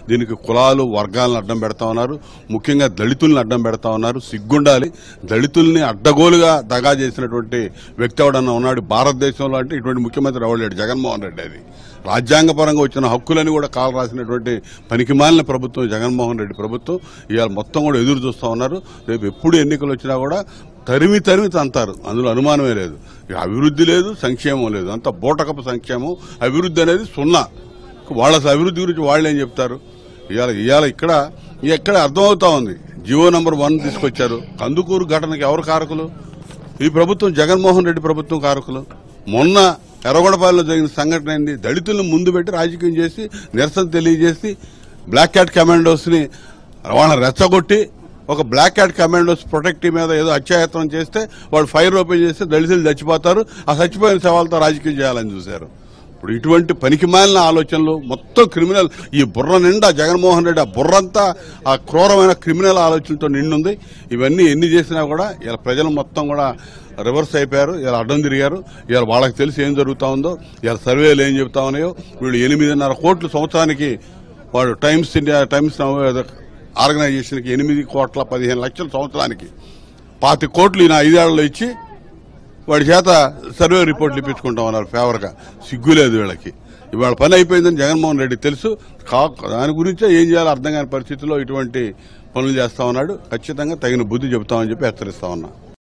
దీనికి కులాలు వర్గాలను అడ్డం పెడతా ఉన్నారు ముఖ్యంగా దళితుల్ని అడ్డం పెడతా ఉన్నారు సిగ్గుండాలి దళితుల్ని అడ్డగోలుగా దగా చేసినటువంటి వ్యక్తి ఎవడన్నా ఉన్నాడు భారతదేశంలో అంటే ఇటువంటి ముఖ్యమంత్రి ఎవడలేడు జగన్మోహన్ రెడ్డి అది రాజ్యాంగపరంగా వచ్చిన హక్కులని కూడా కాలు రాసినటువంటి పనికిమాలిన ప్రభుత్వం జగన్మోహన్ రెడ్డి ప్రభుత్వం ఇవాళ మొత్తం కూడా ఎదురు చూస్తా ఉన్నారు రేపు ఎప్పుడు ఎన్నికలు వచ్చినా కూడా తరిమి తరిమి తంతారు అందులో అనుమానమే లేదు ఇక అభివృద్ధి లేదు సంక్షేమం లేదు అంత బూటకపు సంక్షేమం అభివృద్ధి అనేది సున్నా వాళ్ళ అభివృద్ధి గురించి వాళ్ళు ఏం చెప్తారు ఇవాళ ఇవాళ ఇక్కడ ఎక్కడ అర్థమవుతా ఉంది జియో నంబర్ వన్ తీసుకొచ్చారు కందుకూరు ఘటనకి ఎవరు కారకులు ఈ ప్రభుత్వం జగన్మోహన్ రెడ్డి ప్రభుత్వం కారకులు మొన్న ఎర్రగొండపాలెంలో జరిగిన సంఘటన ఏంది దళితులను ముందు పెట్టి రాజకీయం చేసి నిరసన తెలియజేసి బ్లాక్ క్యాట్ కమాండోస్ ని వాళ్ళని రెచ్చగొట్టి ఒక బ్లాక్ క్యాట్ కమాండోస్ ప్రొటెక్టివ్ మీద ఏదో అత్యాయత్నం చేస్తే వాళ్ళు ఫైర్ ఓపెన్ చేస్తే దళితులు చచ్చిపోతారు ఆ చచ్చిపోయిన శవాలతో రాజకీయం చేయాలని చూశారు ఇప్పుడు ఇటువంటి పనికిమాలిన ఆలోచనలు మొత్తం క్రిమినల్ ఈ బుర్ర నిండా జగన్మోహన్ రెడ్డి ఆ బుర్రంతా ఆ క్రూరమైన క్రిమినల్ ఆలోచనతో నిండుంది ఇవన్నీ ఎన్ని చేసినా కూడా ఇలా ప్రజలు మొత్తం కూడా రివర్స్ అయిపోయారు ఇలా అడ్డం తిరిగారు ఇలా వాళ్ళకి తెలిసి ఏం జరుగుతా ఉందో ఇలా సర్వేలు ఏం చెబుతా ఉన్నాయో వీళ్ళు ఎనిమిదిన్నర కోట్ల సంవత్సరానికి వాడు టైమ్స్ ఇండియా టైమ్స్ ఆర్గనైజేషన్కి ఎనిమిది కోట్ల పదిహేను లక్షల సంవత్సరానికి పాతి కోట్లు ఈయన ఐదేళ్లలో ఇచ్చి వాడి చేత సర్వే రిపోర్ట్లు ఇప్పించుకుంటా ఉన్నారు ఫేవర్గా సిగ్గులేదు వీళ్ళకి ఇవాళ పని అయిపోయిందని జగన్మోహన్ రెడ్డి తెలుసు కా- దాని గురించే ఏం చేయాలో అర్థం కాని పరిస్థితిలో ఇటువంటి పనులు చేస్తా ఉన్నాడు ఖచ్చితంగా తగిన బుద్ధి చెబుతామని చెప్పి హెచ్చరిస్తా ఉన్నా